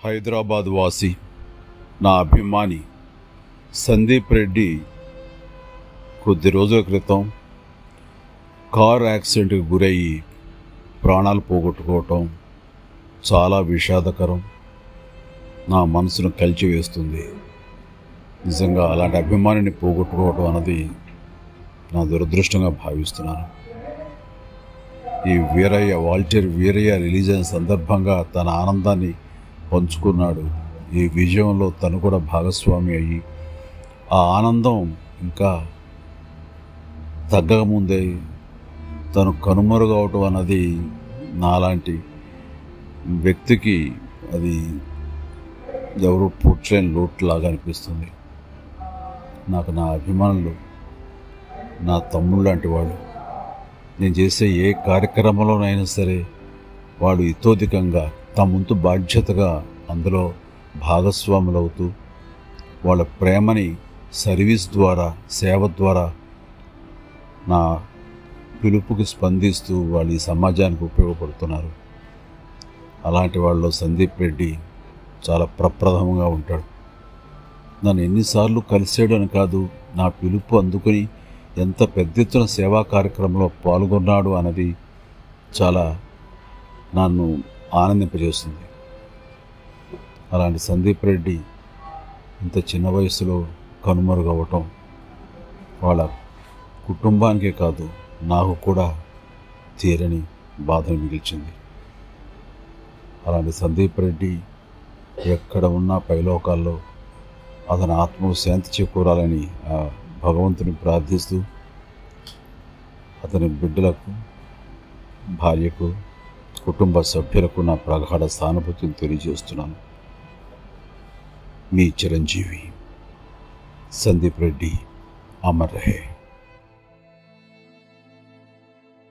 హైదరాబాద్ వాసి నా అభిమాని సందీప్ రెడ్డి కొద్ది రోజుల క్రితం కార్ యాక్సిడెంట్కి గురయ్యి ప్రాణాలు పోగొట్టుకోవటం చాలా విషాదకరం నా మనసును కలిచివేస్తుంది నిజంగా అలాంటి అభిమానిని పోగొట్టుకోవటం అన్నది నా దురదృష్టంగా భావిస్తున్నాను ఈ వీరయ్య వాల్టర్ వీరయ్య రిలీజ్ అయిన సందర్భంగా తన ఆనందాన్ని పంచుకున్నాడు ఈ విజయంలో తను కూడా భాగస్వామి అయ్యి ఆ ఆనందం ఇంకా తగ్గకముందే తను కనుమరుగవటం అన్నది నాలాంటి వ్యక్తికి అది ఎవరు పూడ్చలేని లోటులాగా అనిపిస్తుంది నాకు నా అభిమానులు నా తమ్ముళ్ళు లాంటి వాళ్ళు నేను చేసే ఏ కార్యక్రమంలోనైనా సరే వాడు ఇతోధికంగా తమ ముందు బాధ్యతగా అందులో భాగస్వాములవుతూ వాళ్ళ ప్రేమని సర్వీస్ ద్వారా సేవ ద్వారా నా పిలుపుకి స్పందిస్తూ వాళ్ళు ఈ సమాజానికి ఉపయోగపడుతున్నారు అలాంటి వాళ్ళు సందీప్ రెడ్డి చాలా ప్రప్రథమంగా ఉంటాడు నన్ను ఎన్నిసార్లు కలిసాడు అని కాదు నా పిలుపు అందుకుని ఎంత పెద్ద ఎత్తున సేవా కార్యక్రమంలో పాల్గొన్నాడు అన్నది చాలా నన్ను ఆనందింపజేస్తుంది అలాంటి సందీప్ రెడ్డి ఇంత చిన్న వయసులో కనుమరుగవటం వాళ్ళ కుటుంబానికే కాదు నాకు కూడా తీరని బాధను మిగిల్చింది అలాంటి సందీప్ రెడ్డి ఎక్కడ ఉన్నా పైలోకాల్లో అతని ఆత్మకు శాంతి చేకూరాలని ఆ భగవంతుని ప్రార్థిస్తూ అతని బిడ్డలకు భార్యకు కుటుంబ సభ్యులకు నా ప్రగాఢ సానుభూతిని తెలియజేస్తున్నాను మీ చిరంజీవి సందీప్ రెడ్డి అమర్ రహే